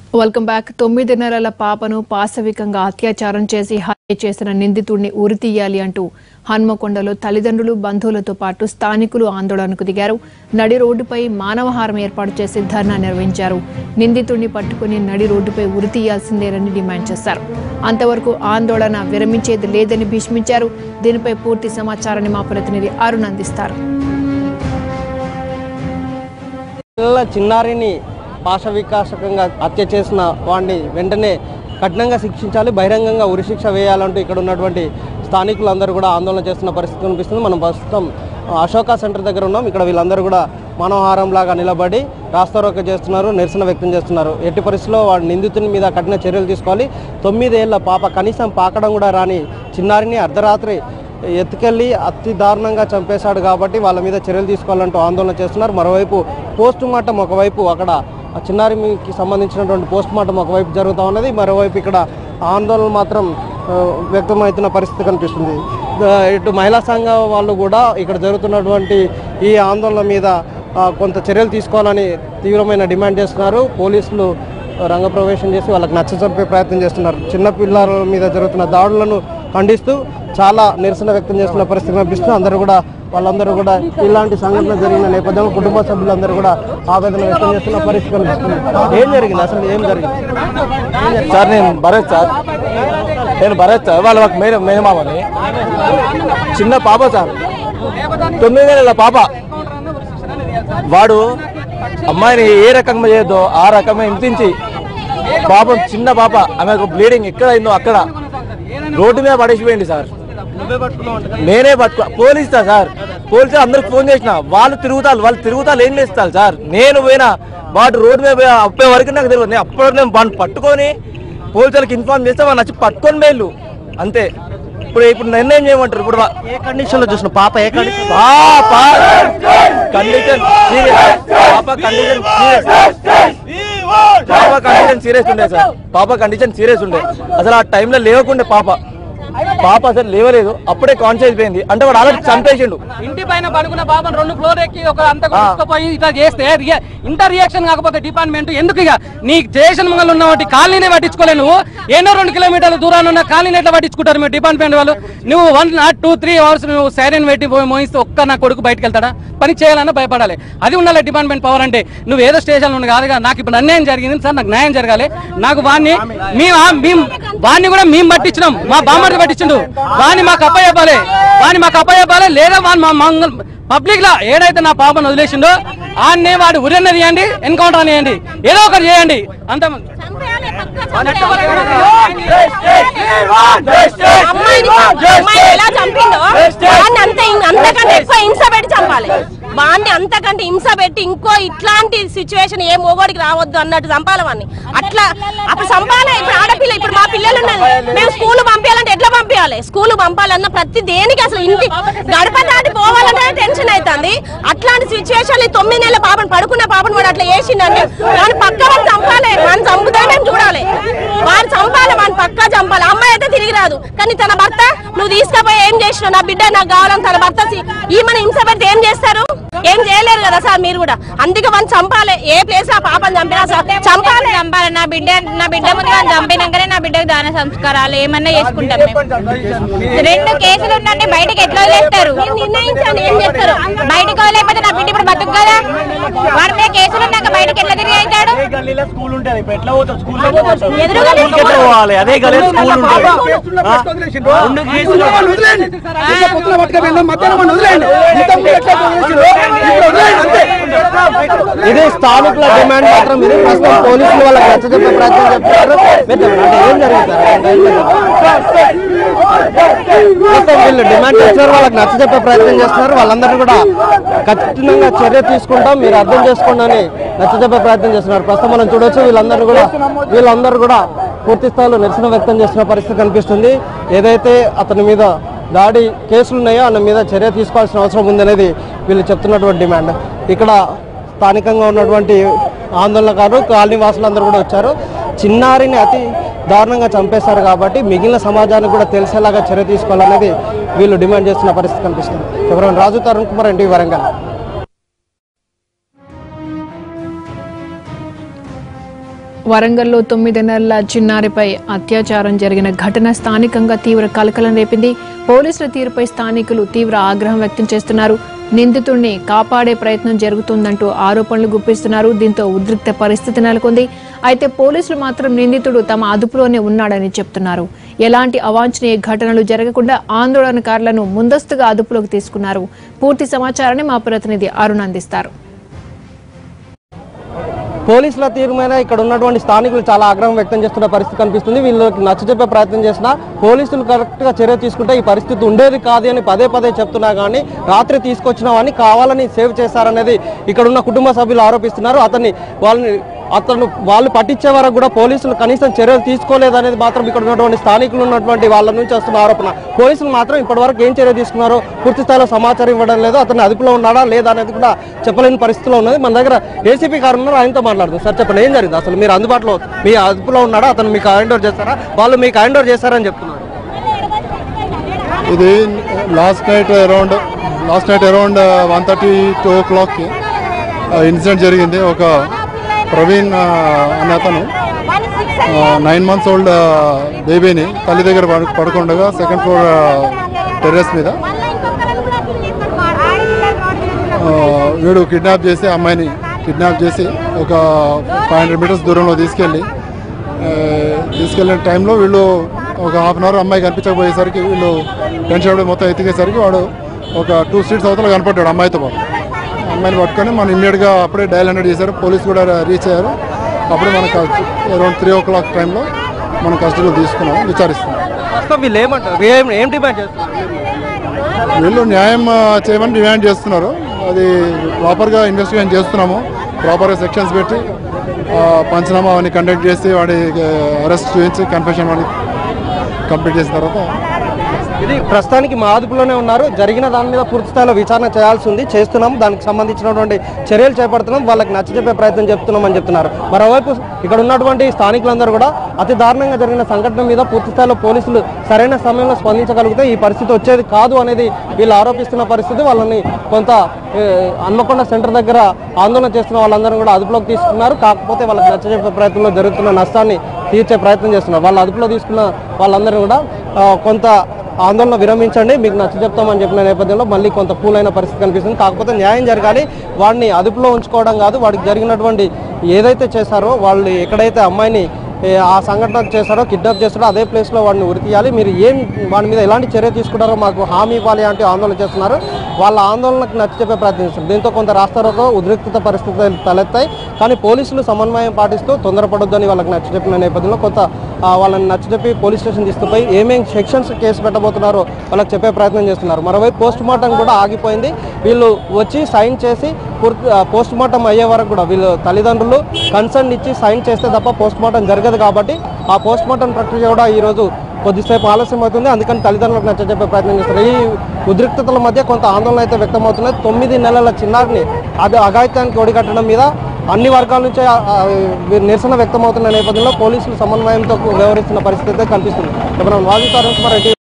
Welcome back తొమ్మిది నెలల పాపను పాశవికంగా అత్యాచారం చేసి హత్య చేసిన నిందితుడిని ఉరి తీయాలి అంటూ హన్మకొండలో తల్లిదండ్రులు బంధువులతో పాటు స్థానికులు ఆందోళనకు దిగారు నడి రోడ్డుపై మానవహారం ఏర్పాటు చేసి ధర్నా నిర్వహించారు నిందితుడిని పట్టుకుని నడి రోడ్డుపై ఉరి తీయాల్సిందేనని డిమాండ్ చేశారు అంతవరకు ఆందోళన విరమించేది లేదని భీష్మించారు దీనిపై పూర్తి సమాచారాన్ని మా ప్రతినిధి అరుణ్ అందిస్తారు పిల్లల చిన్నారిని పాశ వికాసకంగా హత్య చేసిన వాడిని వెంటనే కఠినంగా శిక్షించాలి బహిరంగంగా ఉరిశిక్ష వేయాలంటూ ఇక్కడ ఉన్నటువంటి స్థానికులందరూ కూడా ఆందోళన చేస్తున్న పరిస్థితి కనిపిస్తుంది మనం ప్రస్తుతం అశోక సెంటర్ దగ్గర ఉన్నాం ఇక్కడ వీళ్ళందరూ కూడా మనోహారం లాగా నిలబడి రాస్తారోక చేస్తున్నారు నిరసన వ్యక్తం చేస్తున్నారు ఎట్టి పరిస్థితుల్లో వాడి నిందితుని మీద కఠిన చర్యలు తీసుకోవాలి తొమ్మిదేళ్ల పాప కనీసం పాకడం కూడా రాని చిన్నారిని అర్ధరాత్రి ఎత్తుకెళ్ళి అతి దారుణంగా చంపేశాడు కాబట్టి వాళ్ళ మీద చర్యలు తీసుకోవాలంటూ ఆందోళన చేస్తున్నారు మరోవైపు పోస్ట్ మార్టం ఒకవైపు అక్కడ ఆ చిన్నారికి సంబంధించినటువంటి పోస్ట్ మార్టం ఒకవైపు జరుగుతూ ఉన్నది మరోవైపు ఇక్కడ ఆందోళన మాత్రం ఆ, వ్యక్తమవుతున్న పరిస్థితి కనిపిస్తుంది ఆ, ఇటు మహిళా సంఘం వాళ్ళు కూడా ఇక్కడ జరుగుతున్నటువంటి ఈ ఆందోళన మీద ఆ, కొంత చర్యలు తీసుకోవాలని తీవ్రమైన డిమాండ్ చేస్తున్నారు పోలీసులు రంగప్రవేశం చేసి వాళ్ళకి నచ్చజెప్పే ప్రయత్నం చేస్తున్నారు చిన్న పిల్లల మీద జరుగుతున్న దాడులను ఖండిస్తూ చాలా నిరసన వ్యక్తం చేస్తున్న పరిస్థితి కనిపిస్తుంది అందరూ కూడా వాళ్ళందరూ కూడా ఇలాంటి సంఘటన జరిగిన నేపథ్యంలో కుటుంబ సభ్యులందరూ కూడా ఆవేదన వ్యక్తం చేస్తున్న పరిస్థితి కనిపిస్తుంది ఏం జరిగింది అసలు ఏం జరిగింది సార్ నేను భరత్ సార్ నేను భరత్ సార్ వాళ్ళ ఒక మేన మేనమామని చిన్న పాప సార్ తొమ్మిది నెలల పాప వాడు అమ్మాయిని ఏ రకంగా చేయొద్దో ఆ రకంగా హింసించి పాపం చిన్న పాప ఆమెకు బ్లీడింగ్ ఎక్కడ అయిందో అక్కడ రోడ్డు మీద పడేసిపోయింది సార్ నేనే పట్టుకో పోలీస్తా సార్ పోలీసు అందరికి ఫోన్ చేసిన వాళ్ళు తిరుగుతారు వాళ్ళు తిరుగుతారు ఏం చేస్తారు సార్ నేను పోయినా వాడు రోడ్డు మీద పోయి అప్పే వరకు నాకు తెలియదు నేను అప్పుడు నేను వాడిని పట్టుకొని పోలీసులకు ఇన్ఫార్మ్ చేస్తే వాళ్ళు వచ్చి పట్టుకొని వేళ్ళు అంతే ఇప్పుడు ఇప్పుడు నిర్ణయం చేయమంటారు ఇప్పుడు వా- ఏ కండిషన్లో చూసిన పాప ఏ కండిషన్ పాప కండిషన్ సీరియస్ పాప కండిషన్ సీరియస్ పాప కండిషన్ సీరియస్ ఉండే సార్ పాప కండిషన్ సీరియస్ ఉండే అసలు ఆ టైంలో లేవకుండే పాప పాప అసలు లేవలేదు అప్పుడే కాన్షియస్ పోయింది అంటే వాడు ఆల్రెడీ చంపేసిండు ఇంటి పైన పడుకున్న బాబుని రెండు ఫ్లోర్ ఎక్కి ఒక అంత ఆ. తీసుకుపోయి ఇట్లా చేస్తే రియ- ఇంత రియాక్షన్ కాకపోతే డిపార్ట్మెంట్ ఎందుకు ఇక నీ స్టేషన్ ముంగల్ ఉన్న వాటి కాలనీనే పట్టించుకోలే నువ్వు ఎన్నో రెండు కిలోమీటర్ల దూరాన్ని ఉన్న కాలనీ ఎట్లా పట్టించుకుంటారు మీరు డిపార్ట్మెంట్ వాళ్ళు నువ్వు one not two three hours నువ్వు సైరన్ పెట్టి పోయి మోయిస్తే ఒక్క నా కొడుకు బయటకు వెళ్తాడా పని చేయాలన్నా భయపడాలి అది ఉండాలి డిపార్ట్మెంట్ పవర్ అంటే నువ్వు ఏదో స్టేషన్ నుండి కాదుగా నాకు ఇప్పుడు అన్యాయం జరిగింది సార్ నాకు న్యాయం జరగాలి నాకు వాడిని మేము మేము వాడిని కూడా మేము పట్టించినాం మా బామ్మర్ది పట్టించిండు వాడిని మాకు అప్పయ్యపాలి వాడిని మాకు అప్పయ్యపాలి లేదా వాడిని మా మంగళ పబ్లిక్ లా ఏడైతే నా పాపను వదిలేసిండో ఆన్నే వాడు ఉరన్న తీయండి ఎన్కౌంటర్ చేయండి ఏదో ఒకటి చేయండి అంత అమ్మాయిని అమ్మాయిని ఎలా చంపిండో వాడిని అంత అంతకంటే ఎక్కువ హింస పెట్టి చంపాలి వాడిని అంతకంటే హింస పెట్టి ఇంకో ఇట్లాంటి సిచ్యువేషన్ ఏ మొగోడికి రావద్దు అన్నట్టు చంపాలి వాడిని అట్లా అప్పుడు చంపాలి ఇప్పుడు ఆడపిల్ల ఇప్పుడు మా పిల్లలు ఉన్నది మేము స్కూల్ పంపించాలంటే ఎట్లా పంపించాలి స్కూల్ పంపాలన్న ప్రతి దేనికి అసలు ఇంటి గడప దాటి పోవాలంటే టెన్షన్ అవుతుంది అట్లాంటి సిచ్యువేషన్ ఈ తొమ్మిది నెలల పాపను పడుకున్న పాపను కూడా అట్లా వేసిండంటే వాడిని పక్క వాడిని చంపాలి వాడిని చంపుతా మేము చూడాలి వాడు చంపాలి వాడిని పక్కా చంపాలి అమ్మాయి అయితే తిరిగి రాదు కానీ తన భర్త నువ్వు తీసుకుపోయి ఏం చేసినావు నా బిడ్డ నాకు కావాలని తన భర్త సి- ఈమెను హింస పెడితే ఏం చేస్తారు ఏం చేయలేరు కదా సార్ మీరు కూడా అందుకే వాడిని చంపాలి ఏ ప్లేస్ ఆ పాపని చంపినా సార్ చంపాలి చంపాలి నా బిడ్డ నా బిడ్డ ముందు వాళ్ళు చంపినాకనే నా బిడ్డకు దాన సంస్కారాలు ఏమన్నా చేసుకుంటాం మేము రెండు కేసులు ఉండండి బయటకి ఎట్లా వదిలేస్తారు మీరు నిర్ణయించండి ఏం చేస్తారు బయటకు వదిలేకపోతే నా బిడ్డ ఇప్పుడు బతుకు కదా వాడి మీద కేసులు ఉన్నాక బయటకి ఎట్లా తిరిగి అవుతాడు ఎదురుగానే ఎట్లా పోవాలి అదే గలే స్కూల్ ఉంటుంది ఆ? రెండు కేసులు ఇది స్థానికుల డిమాండ్ మాత్రం ఇది ప్రస్తుతం పోలీసులు వాళ్ళకి నచ్చజెప్పే ప్రయత్నం చేస్తున్నారు మీరు చెప్పండి, అంటే ఏం జరుగుతారు ప్రస్తుతం వీళ్ళు డిమాండ్ చేస్తున్నారు వాళ్ళకి నచ్చజెప్పే ప్రయత్నం చేస్తున్నారు వాళ్ళందరూ కూడా కఠినంగా చర్య తీసుకుంటాం మీరు అర్థం చేసుకోండి అని నచ్చజెప్పే ప్రయత్నం చేస్తున్నారు ప్రస్తుతం మనం చూడొచ్చు వీళ్ళందరూ కూడా వీళ్ళందరూ కూడా పూర్తి స్థాయిలో నిరసన వ్యక్తం చేస్తున్న పరిస్థితి కనిపిస్తుంది ఏదైతే అతని మీద దాడి కేసులు ఉన్నాయో అతని మీద చర్య తీసుకోవాల్సిన అవసరం ఉందనేది వీళ్ళు చెప్తున్నటువంటి డిమాండ్ ఇక్కడ స్థానికంగా ఉన్నటువంటి ఆందోళనకారులు కాలనీ వాసులందరూ కూడా వచ్చారు చిన్నారిని అతి దారుణంగా చంపేశారు కాబట్టి మిగిలిన సమాజానికి కూడా తెలిసేలాగా చర్య తీసుకోవాలనేది వీళ్ళు డిమాండ్ చేస్తున్న పరిస్థితి కనిపిస్తుంది ఎవరైనా రాజు తరుణ్ కుమార్ ఎన్టీ వరంగల్ వరంగల్లో తొమ్మిది నెలల చిన్నారిపై అత్యాచారం జరిగిన ఘటన స్థానికంగా తీవ్ర కలకలం రేపింది పోలీసుల తీరుపై స్థానికులు తీవ్ర ఆగ్రహం వ్యక్తం చేస్తున్నారు నిందితుడిని కాపాడే ప్రయత్నం జరుగుతుందంటూ ఆరోపణలు గుప్పిస్తున్నారు దీంతో ఉద్రిక్త పరిస్థితి నెలకొంది అయితే పోలీసులు మాత్రం నిందితుడు తమ అదుపులోనే ఉన్నాడని చెప్తున్నారు ఎలాంటి అవాంఛనీయ ఘటనలు జరగకుండా ఆందోళనకారులను ముందస్తుగా అదుపులోకి తీసుకున్నారు పూర్తి సమాచారాన్ని మా ప్రతినిధి అరుణ్ అందిస్తారు పోలీసుల తీరు మీద ఇక్కడ ఉన్నటువంటి స్థానికులు చాలా ఆగ్రహం వ్యక్తం చేస్తున్న పరిస్థితి కనిపిస్తుంది వీళ్ళకి నచ్చ చెప్పే ప్రయత్నం చేసినా పోలీసులు కరెక్ట్ గా చర్య తీసుకుంటే ఈ పరిస్థితి ఉండేది కాదు అని పదే పదే చెప్తున్నా కానీ రాత్రి తీసుకొచ్చిన వాడిని కావాలని సేవ్ చేశారనేది ఇక్కడ ఉన్న కుటుంబ సభ్యులు ఆరోపిస్తున్నారు అతన్ని వాళ్ళని అతను వాళ్ళు పట్టించే వరకు కూడా పోలీసులు కనీసం చర్యలు తీసుకోలేదనేది మాత్రం ఇక్కడ ఉన్నటువంటి స్థానికులు ఉన్నటువంటి వాళ్ళ నుంచి వస్తున్న ఆరోపణ పోలీసులు మాత్రం ఇప్పటివరకు ఏం చర్య తీసుకున్నారో పూర్తి స్థాయిలో సమాచారం ఇవ్వడం లేదు అతను అదుపులో ఉన్నాడా లేదా అనేది కూడా చెప్పలేని పరిస్థితిలో ఉన్నది మన దగ్గర ఏసీపీ గారు ఉన్నారు ఆయనతో మాట్లాడుతుంది సార్ చెప్పండి ఏం జరిగింది అసలు మీరు అందుబాటులో మీ అదుపులో ఉన్నాడా అతను మీకు హ్యాండ్ ఓవర్ చేస్తారా వాళ్ళు మీకు హ్యాండ్ ఓవర్ చేస్తారని చెప్తున్నారు ఇది last night around last night around one thirty two ఓ క్లాక్కి ఇన్సిడెంట్ జరిగింది ఒక ప్రవీణ్ ఆ, అనే అతను నైన్ మంత్స్ ఓల్డ్ బేబీని తల్లి దగ్గర పడు పడుకుండగా సెకండ్ ఫ్లోర్ టెర్రస్ మీద ఆ, వీడు కిడ్నాప్ చేసి ఆ అమ్మాయిని కిడ్నాప్ చేసి ఒక ఫైవ్ హండ్రెడ్ మీటర్స్ దూరంలో తీసుకెళ్ళి ఆ, తీసుకెళ్ళిన టైంలో వీళ్ళు ఒక హాఫ్ అన్ అవర్ అమ్మాయి కనిపించకపోయేసరికి వీళ్ళు టెన్షన్ పడి మొత్తం ఎత్తికేసరికి వాడు ఒక టూ స్ట్రీట్స్ అవతల కనపడ్డాడు అమ్మాయితో పాటు అమ్మాయిని పట్టుకొని మనం ఇమ్మీడియట్గా అప్పుడే డయల్ హండ్రెడ్ చేశారు పోలీస్ కూడా రీచ్ అయ్యారు అప్పుడు మనకు అరౌండ్ త్రీ ఓ క్లాక్ టైంలో మనం కస్టడీలో తీసుకున్నాం విచారిస్తున్నాం ప్రస్తుతం వీళ్ళు ఏమంటారు ఏం ఏం డిమాండ్ చేస్తున్నారు వీళ్ళు న్యాయం ఆ, చేయమని డిమాండ్ చేస్తున్నారు అది ప్రాపర్గా ఇన్వెస్టిగేషన్ చేస్తున్నాము ప్రాపర్గా సెక్షన్స్ పెట్టి ఆ, పంచనామా అవన్నీ కండక్ట్ చేసి వాడి అరెస్ట్ చేయించి కన్ఫెషన్ వాడిని కంప్లీట్ చేసిన తర్వాత ఇది ప్రస్తుతానికి మా అదుపులోనే ఉన్నారు జరిగిన దాని మీద పూర్తి స్థాయిలో విచారణ చేయాల్సి ఉంది చేస్తున్నాం దానికి సంబంధించినటువంటి చర్యలు చేపడుతున్నాం వాళ్ళకి నచ్చ చెప్పే ప్రయత్నం చెప్తున్నాం అని చెప్తున్నారు మరోవైపు ఇక్కడ ఉన్నటువంటి స్థానికులందరూ కూడా అతి దారుణంగా జరిగిన సంఘటన మీద పూర్తి స్థాయిలో పోలీసులు సరైన సమయంలో స్పందించగలిగితే ఈ పరిస్థితి వచ్చేది కాదు అనేది వీళ్ళు ఆరోపిస్తున్న పరిస్థితి వాళ్ళని కొంత ఏ, హన్మకొండ సెంటర్ దగ్గర ఆందోళన చేస్తున్న వాళ్ళందరూ కూడా అదుపులోకి తీసుకున్నారు కాకపోతే వాళ్ళకి నచ్చ చెప్పే ప్రయత్నంలో జరుగుతున్న నష్టాన్ని తీర్చే ప్రయత్నం చేస్తున్నారు వాళ్ళ అదుపులో తీసుకున్న వాళ్ళందరూ కూడా ఆ, కొంత ఆందోళన విరమించండి మీకు నచ్చ చెప్తామని చెప్పిన నేపథ్యంలో మళ్ళీ కొంత కూలైన పరిస్థితి కనిపిస్తుంది కాకపోతే న్యాయం జరగాలి వాడిని అదుపులో ఉంచుకోవడం కాదు వాడికి జరిగినటువంటి ఏదైతే చేశారో వాళ్ళు ఎక్కడైతే అమ్మాయిని ఏ, ఆ సంఘటన చేశారో కిడ్నాప్ చేస్తారో అదే ప్లేస్లో వాడిని ఉరి తీయాలి మీరు ఏం వాడి మీద ఎలాంటి చర్య తీసుకుంటారో మాకు హామీ ఇవ్వాలి అంటే ఆందోళన చేస్తున్నారు వాళ్ళ ఆందోళనకు నచ్చ చెప్పే ప్రయత్నం చేస్తున్నారు దీంతో కొంత రాష్ట్రాలతో ఉద్రిక్తత పరిస్థితులు తలెత్తాయి కానీ పోలీసులు సమన్వయం పాటిస్తూ తొందరపడొద్దని వాళ్ళకి నచ్చ చెప్పిన నేపథ్యంలో కొంత ఆ, వాళ్ళని నచ్చ చెప్పి పోలీస్ స్టేషన్ తీసుకుపోయి ఏమేం సెక్షన్స్ కేసు పెట్టబోతున్నారో వాళ్ళకి చెప్పే ప్రయత్నం చేస్తున్నారు మరోవైపు పోస్ట్ మార్టం కూడా ఆగిపోయింది వీళ్ళు వచ్చి సైన్ చేసి పూర్తి పోస్ట్ మార్టం అయ్యే వరకు కూడా వీళ్ళు తల్లిదండ్రులు కన్సర్న్ ఇచ్చి సైన్ చేస్తే తప్ప పోస్ట్ మార్టం జరగదు కాబట్టి ఆ పోస్ట్ మార్టం ప్రక్రియ కూడా ఈరోజు కొద్దిసేపు ఆలస్యం అవుతుంది అందుకని తల్లిదండ్రులకు నచ్చ చెప్పే ప్రయత్నం చేస్తారు ఈ ఉద్రిక్తతల మధ్య కొంత ఆందోళన అయితే వ్యక్తమవుతున్నాయి తొమ్మిది నెలల చిన్నారిని అది అఘాయిత్యానికి ఒడిగట్టడం మీద అన్ని వర్గాల నుంచి ఆ, ఆ, నిరసన వ్యక్తమవుతున్న నేపథ్యంలో పోలీసులు సమన్వయంతో వ్యవహరిస్తున్న పరిస్థితి అయితే కనిపిస్తుంది ఇప్పుడు వాజితారం కుమార్ రెడ్డి